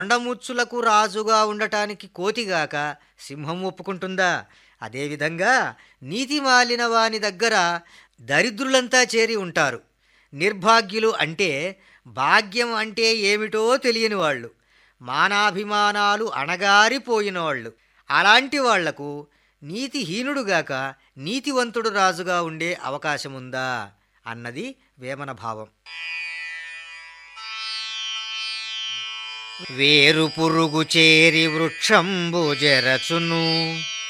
కొండముచ్చులకు రాజుగా ఉండటానికి కోతిగాక సింహం ఒప్పుకుంటుందా అదేవిధంగా నీతి మాలిన వాని దగ్గర దరిద్రులంతా చేరి ఉంటారు నిర్భాగ్యులు అంటే భాగ్యం అంటే ఏమిటో తెలియని వాళ్ళు మానాభిమానాలు అణగారిపోయిన వాళ్ళు అలాంటి వాళ్లకు నీతిహీనుడుగాక నీతివంతుడు రాజుగా ఉండే అవకాశముందా అన్నది వేమన భావం వేరు పురుగు చేరి వృక్షంబు జరచును